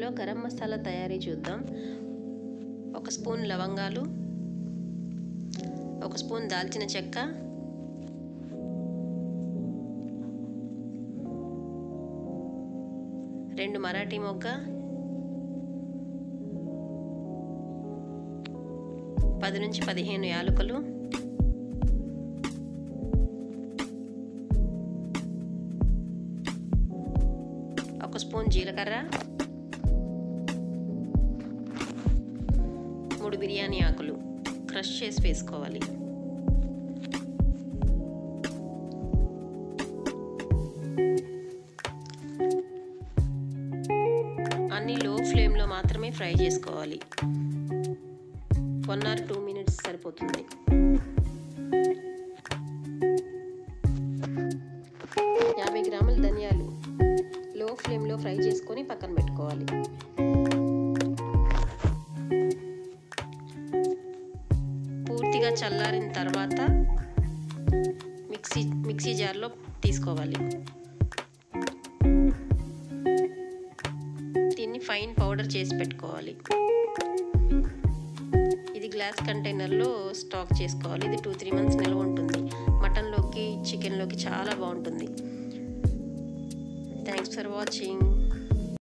వీడియోలో గరం మసాలా తయారీ చూద్దాం ఒక స్పూన్ లవంగాలు ఒక స్పూన్ దాల్చిన చెక్క రెండు మరాఠీ మొగ్గ పది నుంచి పదిహేను యాలకులు ఒక స్పూన్ జీలకర్ర మూడు బిర్యానీ ఆకులు క్రష్ చేసి వేసుకోవాలి అన్ని లో ఫ్లేమ్లో మాత్రమే ఫ్రై చేసుకోవాలి వన్ ఆర్ టూ మినిట్స్ సరిపోతుంది యాభై గ్రాముల ధనియాలు లో ఫ్లేమ్లో ఫ్రై చేసుకొని పక్కన పెట్టుకోవాలి పూర్తిగా చల్లారిన తర్వాత మిక్సీ మిక్సీ జార్లో తీసుకోవాలి దీన్ని ఫైన్ పౌడర్ చేసి పెట్టుకోవాలి ఇది గ్లాస్ కంటైనర్లో స్టాక్ చేసుకోవాలి ఇది టూ త్రీ మంత్స్ నిల్వ ఉంటుంది మటన్లోకి చికెన్లోకి చాలా బాగుంటుంది థ్యాంక్స్ ఫర్ వాచింగ్